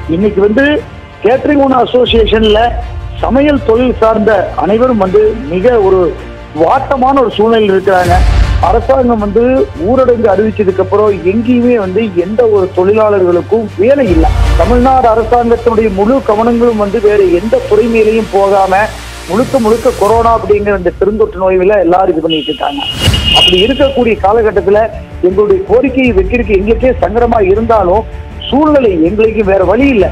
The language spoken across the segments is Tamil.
இன்னைக்கு வந்து கேட்டரிங் ஓனர் அசோசியேஷன்ல சமையல் தொழில் சார்ந்த அனைவரும் வந்து மிக ஒரு வாட்டமான ஒரு சூழ்நிலையில் இருக்கிறாங்க அரசாங்கம் வந்து ஊரடங்கு அறிவிச்சதுக்கு அப்புறம் எங்கேயுமே வந்து எந்த ஒரு தொழிலாளர்களுக்கும் வேலை இல்லை தமிழ்நாடு அரசாங்கத்தினுடைய முழு கவனங்களும் வந்து வேற எந்த துறை மேலேயும் போகாம முழுக்க முழுக்க கொரோனா அப்படிங்கிற இந்த பெருந்தொற்று நோயில எல்லாரும் இது பண்ணிட்டு இருக்காங்க அப்படி இருக்கக்கூடிய காலகட்டத்துல எங்களுடைய கோரிக்கையை வைக்கிறதுக்கு எங்களுக்கே சங்கடமா இருந்தாலும் சூழ்நிலை எங்களுக்கு வேற வழி இல்லை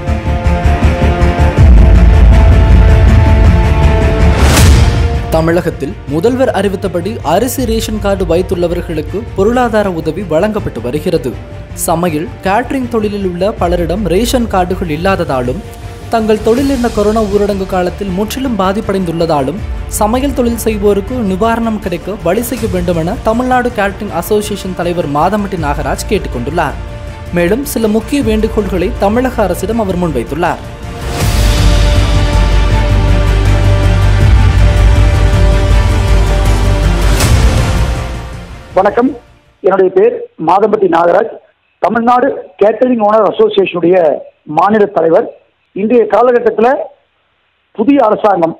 தமிழகத்தில் முதல்வர் அறிவித்தபடி அரிசி ரேஷன் கார்டு வைத்துள்ளவர்களுக்கு பொருளாதார உதவி வழங்கப்பட்டு வருகிறது சமையல் கேட்டரிங் தொழிலில் உள்ள பலரிடம் ரேஷன் கார்டுகள் இல்லாததாலும் தங்கள் தொழில் என்ற கொரோனா ஊரடங்கு காலத்தில் முற்றிலும் பாதிப்படைந்துள்ளதாலும் சமையல் தொழில் செய்வோருக்கு நிவாரணம் கிடைக்க வழி செய்ய வேண்டும் என தமிழ்நாடு கேட்டரிங் அசோசியேஷன் தலைவர் மாதமட்டி நாகராஜ் கேட்டுக்கொண்டுள்ளார் மேலும் சில முக்கிய வேண்டுகோள்களை தமிழக அரசிடம் அவர் முன்வைத்துள்ளார் வணக்கம் என்னுடைய பேர் மாதம்பட்டி நாகராஜ் தமிழ்நாடு கேட்டரிங் ஓனர் அசோசியேஷனுடைய மாநில தலைவர் இன்றைய காலகட்டத்தில் புதிய அரசாங்கம்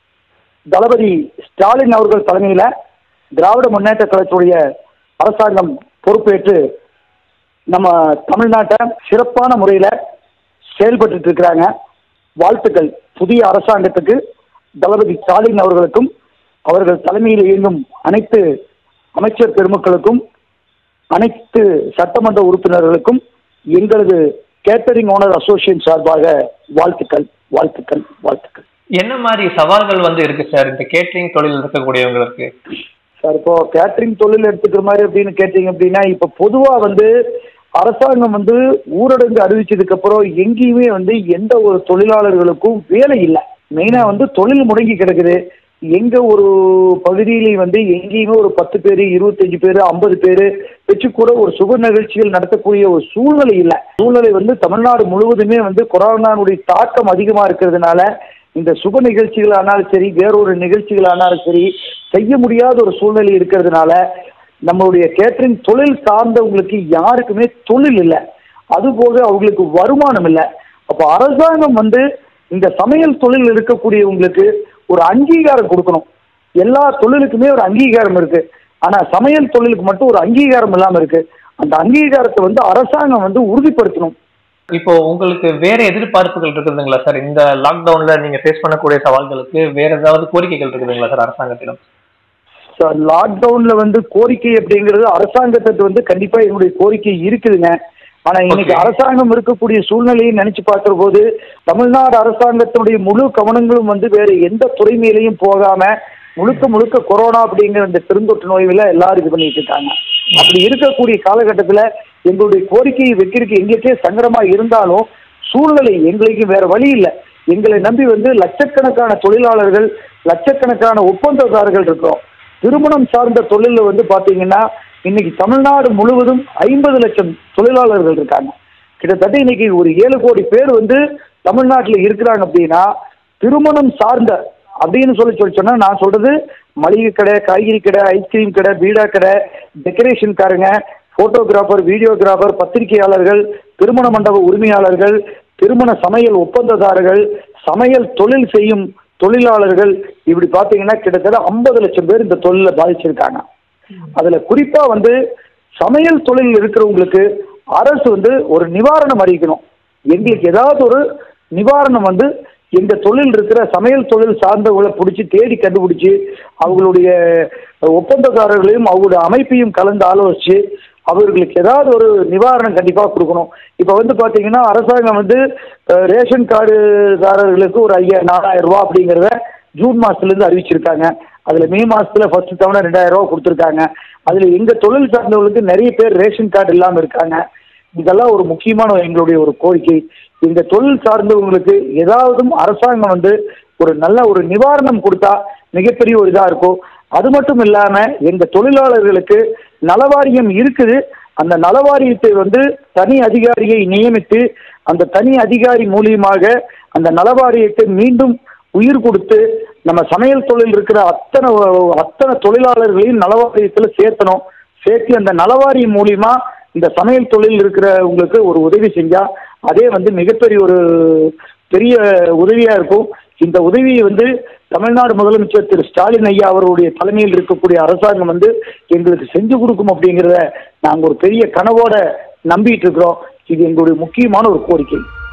தளபதி ஸ்டாலின் அவர்கள் தலைமையில் திராவிட முன்னேற்ற கழகத்துடைய அரசாங்கம் பொறுப்பேற்று நம்ம தமிழ்நாட்டை சிறப்பான முறையில் செயல்பட்டு இருக்கிறாங்க வாழ்த்துக்கள் புதிய அரசாங்கத்துக்கு தளபதி ஸ்டாலின் அவர்களுக்கும் அவர்கள் தலைமையில் இயங்கும் அனைத்து அமைச்சர் பெருமக்களுக்கும் அனைத்து சட்டமன்ற உறுப்பினர்களுக்கும் எங்களது கேட்டரிங் ஓனர் அசோசியேஷன் சார்பாக வாழ்த்துக்கள் வாழ்த்துக்கள் வாழ்த்துக்கள் என்ன மாதிரி சவால்கள் வந்து இருக்கு சார் இந்த கேட்டரிங் தொழில் இருக்கக்கூடியவங்களுக்கு சார் இப்போ கேட்டரிங் தொழில் எடுத்துக்கிற மாதிரி அப்படின்னு கேட்டீங்க அப்படின்னா இப்போ பொதுவாக வந்து அரசாங்கம் வந்து ஊரடங்கு அறிவிச்சதுக்கு அப்புறம் எங்கேயுமே வந்து எந்த ஒரு தொழிலாளர்களுக்கும் வேலை இல்லை மெயினாக வந்து தொழில் முடங்கி கிடக்குது எங்க ஒரு பகுதியிலையும் வந்து எங்கேயுமே ஒரு பத்து பேர் இருபத்தஞ்சு பேர் ஐம்பது பேர் வச்சு கூட ஒரு சுப நிகழ்ச்சிகள் நடத்தக்கூடிய ஒரு சூழ்நிலை இல்லை சூழ்நிலை வந்து தமிழ்நாடு முழுவதுமே வந்து கொரோனாவுடைய தாக்கம் அதிகமாக இருக்கிறதுனால இந்த சுப நிகழ்ச்சிகள் ஆனாலும் சரி வேறொரு நிகழ்ச்சிகள் ஆனாலும் சரி செய்ய முடியாத ஒரு சூழ்நிலை இருக்கிறதுனால நம்மளுடைய கேட்டரிங் தொழில் சார்ந்தவங்களுக்கு யாருக்குமே தொழில் இல்லை அதுபோக அவங்களுக்கு வருமானம் இல்லை அப்போ அரசாங்கம் வந்து இந்த சமையல் தொழில் இருக்கக்கூடியவங்களுக்கு ஒரு அங்கீகாரம் கொடுக்கணும் எல்லா தொழிலுக்குமே ஒரு அங்கீகாரம் இருக்கு ஆனா சமையல் தொழிலுக்கு மட்டும் ஒரு அங்கீகாரம் இல்லாம இருக்கு அந்த அங்கீகாரத்தை வந்து அரசாங்கம் வந்து உறுதிப்படுத்தணும் இப்போ உங்களுக்கு வேற எதிர்பார்ப்புகள் இருக்குதுங்களா சார் இந்த லாக்டவுன்ல நீங்க ஃபேஸ் பண்ணக்கூடிய சவால்களுக்கு வேற ஏதாவது கோரிக்கைகள் இருக்குதுங்களா சார் அரசாங்கத்திடம் லாக்டவுன்ல வந்து கோரிக்கை அப்படிங்கிறது அரசாங்கத்தை வந்து கண்டிப்பா என்னுடைய கோரிக்கை இருக்குதுங்க ஆனா இன்னைக்கு Okay. அரசாங்கம் இருக்கக்கூடிய சூழ்நிலையை நினைச்சு பார்க்கிற போது தமிழ்நாடு அரசாங்கத்தினுடைய முழு கவனங்களும் வந்து வேற எந்த துறை மேலேயும் போகாம முழுக்க முழுக்க கொரோனா அப்படிங்கிற இந்த பெருந்தொற்று நோயில எல்லாரும் இது பண்ணிட்டு இருக்காங்க அப்படி இருக்கக்கூடிய காலகட்டத்துல எங்களுடைய கோரிக்கையை வைக்கிறதுக்கு எங்களுக்கே சங்கடமா இருந்தாலும் சூழ்நிலை எங்களுக்கு வேற வழி இல்லை எங்களை நம்பி வந்து லட்சக்கணக்கான தொழிலாளர்கள் லட்சக்கணக்கான ஒப்பந்ததாரர்கள் இருக்கிறோம் திருமணம் சார்ந்த தொழில வந்து பாத்தீங்கன்னா இன்னைக்கு தமிழ்நாடு முழுவதும் ஐம்பது லட்சம் தொழிலாளர்கள் இருக்காங்க கிட்டத்தட்ட இன்னைக்கு ஒரு ஏழு கோடி பேர் வந்து தமிழ்நாட்டில் இருக்கிறாங்க அப்படின்னா திருமணம் சார்ந்த அப்படின்னு சொல்லி சொல்லி சொன்னா நான் சொல்றது மளிகை கடை காய்கறி கடை ஐஸ்கிரீம் கடை பீடா கடை டெக்கரேஷன்காரங்க போட்டோகிராஃபர் வீடியோகிராஃபர் பத்திரிகையாளர்கள் திருமண மண்டப உரிமையாளர்கள் திருமண சமையல் ஒப்பந்ததாரர்கள் சமையல் தொழில் செய்யும் தொழிலாளர்கள் இப்படி பார்த்தீங்கன்னா கிட்டத்தட்ட ஐம்பது லட்சம் பேர் இந்த தொழில பாதிச்சிருக்காங்க அதுல குறிப்பா வந்து சமையல் தொழில் இருக்கிறவங்களுக்கு அரசு வந்து ஒரு நிவாரணம் அறிவிக்கணும் எங்களுக்கு ஏதாவது ஒரு நிவாரணம் வந்து எங்க தொழில் இருக்கிற சமையல் தொழில் சார்ந்தவங்களை பிடிச்சி தேடி கண்டுபிடிச்சி அவங்களுடைய ஒப்பந்ததாரர்களையும் அவங்களுடைய அமைப்பையும் கலந்து ஆலோசிச்சு அவர்களுக்கு ஏதாவது ஒரு நிவாரணம் கண்டிப்பாக கொடுக்கணும் இப்போ வந்து பார்த்தீங்கன்னா அரசாங்கம் வந்து அஹ், ரேஷன் கார்டுதாரர்களுக்கு ஒரு ஐயா நாலாயிரம் ரூபா அப்படிங்கிறத ஜூன் மாதத்துலேருந்து அறிவிச்சிருக்காங்க அதில் மே மாதத்தில் ஃபர்ஸ்ட் தவணை ரெண்டாயிரம் ரூபா கொடுத்துருக்காங்க அதில் எங்கள் தொழில் சார்ந்தவர்களுக்கு நிறைய பேர் ரேஷன் கார்டு இல்லாமல் இருக்காங்க இதெல்லாம் ஒரு முக்கியமான எங்களுடைய ஒரு கோரிக்கை இந்த தொழில் சார்ந்தவங்களுக்கு ஏதாவது அரசாங்கம் வந்து ஒரு நல்ல ஒரு நிவாரணம் கொடுத்தா மிகப்பெரிய ஒரு இதாக இருக்கும் அது மட்டும் இல்லாம எங்க தொழிலாளர்களுக்கு நலவாரியம் இருக்குது அந்த நலவாரியத்தை வந்து தனி அதிகாரியை நியமித்து அந்த தனி அதிகாரி மூலியமாக அந்த நலவாரியத்தை மீண்டும் உயிர் கொடுத்து நம்ம சமையல் தொழில் இருக்கிற அத்தனை அத்தனை தொழிலாளர்களையும் நலவாரியத்தில் சேர்த்தணும் சேர்த்து அந்த நலவாரியம் மூலியமா இந்த சமையல் தொழில் இருக்கிறவங்களுக்கு ஒரு உதவி செஞ்சா அதே வந்து மிகப்பெரிய ஒரு பெரிய உதவியா இருக்கும் இந்த உதவியை வந்து தமிழ்நாடு முதலமைச்சர் திரு ஸ்டாலின் ஐயா அவருடைய தலைமையில் இருக்கக்கூடிய அரசாங்கம் வந்து எங்களுக்கு செஞ்சு கொடுக்கும் அப்படிங்கிறத நாங்கள் ஒரு பெரிய கனவோட நம்பிட்டு இருக்கிறோம் இது எங்களுடைய முக்கியமான ஒரு கோரிக்கை